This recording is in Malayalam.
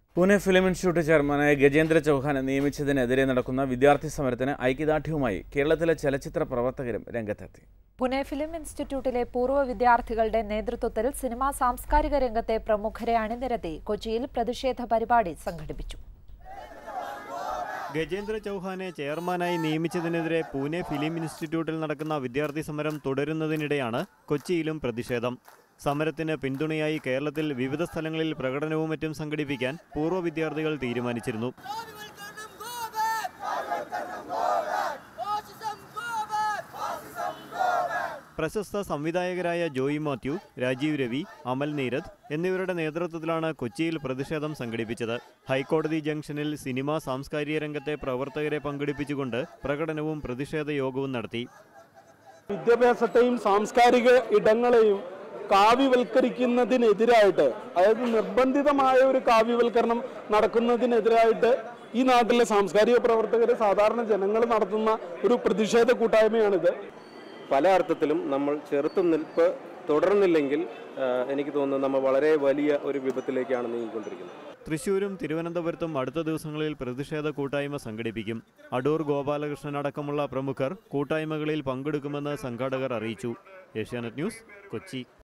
പൂനെ ഫിലിം ഇൻസ്റ്റിറ്റ്യൂട്ട് ചെയർമാനായ ഗജേന്ദ്ര ചൗഹാനെ നിയമിച്ചതിനെതിരെ നടക്കുന്ന വിദ്യാർത്ഥി സമരത്തിന് ഐക്യദാർഢ്യവുമായി കേരളത്തിലെ ചലച്ചിത്ര പ്രവർത്തകരും രംഗത്തെത്തി പുനെ ഫിലിം ഇൻസ്റ്റിറ്റ്യൂട്ടിലെ പൂർവ്വ വിദ്യാർത്ഥികളുടെ നേതൃത്വത്തിൽ സിനിമാ സാംസ്കാരിക രംഗത്തെ പ്രമുഖരെ അണിനിരത്തി കൊച്ചിയിൽ പ്രതിഷേധ പരിപാടി സംഘടിപ്പിച്ചു ഗജേന്ദ്ര ചൗഹാനെ ചെയർമാനായി നിയമിച്ചതിനെതിരെ പൂനെ ഫിലിം ഇൻസ്റ്റിറ്റ്യൂട്ടിൽ നടക്കുന്ന വിദ്യാർത്ഥി സമരം തുടരുന്നതിനിടെയാണ് കൊച്ചിയിലും പ്രതിഷേധം സമരത്തിന് പിന്തുണയായി കേരളത്തിൽ വിവിധ സ്ഥലങ്ങളിൽ പ്രകടനവും മറ്റും സംഘടിപ്പിക്കാൻ പൂർവ്വ വിദ്യാർത്ഥികൾ തീരുമാനിച്ചിരുന്നു Fascism go back! Fascism go back! പ്രശസ്ത സംവിധായകരായ ജോയി മാത്യു രാജീവ് രവി അമൽ നീരദ് എന്നിവരുടെ നേതൃത്വത്തിലാണ് കൊച്ചിയിൽ പ്രതിഷേധം സംഘടിപ്പിച്ചത് ഹൈക്കോടതി ജംഗ്ഷനിൽ സിനിമാ സാംസ്കാരിക രംഗത്തെ പ്രവർത്തകരെ പങ്കെടുപ്പിച്ചുകൊണ്ട് പ്രകടനവും പ്രതിഷേധ യോഗവും നടത്തി വിദ്യാഭ്യാസത്തെയും സാംസ്കാരിക ഇടങ്ങളെയും കാവ്യവൽക്കരിക്കുന്നതിനെതിരായിട്ട് അതായത് നിർബന്ധിതമായ ഒരു കാവ്യവൽക്കരണം നടക്കുന്നതിനെതിരായിട്ട് ഈ നാട്ടിലെ സാംസ്കാരിക പ്രവർത്തകർ സാധാരണ ജനങ്ങൾ നടത്തുന്ന ഒരു പ്രതിഷേധ കൂട്ടായ്മയാണിത് പല അർത്ഥത്തിലും നമ്മൾ ചെറുത്തുനിൽപ്പ് തുടർന്നില്ലെങ്കിൽ ആ, എനിക്ക് തോന്നുന്നു നമ്മൾ വളരെ വലിയ ഒരു വിപത്തിലേക്കാണ് നീങ്ങിക്കൊണ്ടിരിക്കുന്നത് തൃശൂരും തിരുവനന്തപുരത്തും അടുത്ത ദിവസങ്ങളിൽ പ്രതിഷേധ കൂട്ടായ്മ സംഘടിപ്പിക്കും അടൂർ ഗോപാലകൃഷ്ണൻ അടക്കമുള്ള പ്രമുഖർ കൂട്ടായ്മകളിൽ പങ്കെടുക്കുമെന്ന് സംഘാടകർ അറിയിച്ചു ഏഷ്യാനെറ്റ് ന്യൂസ് കൊച്ചി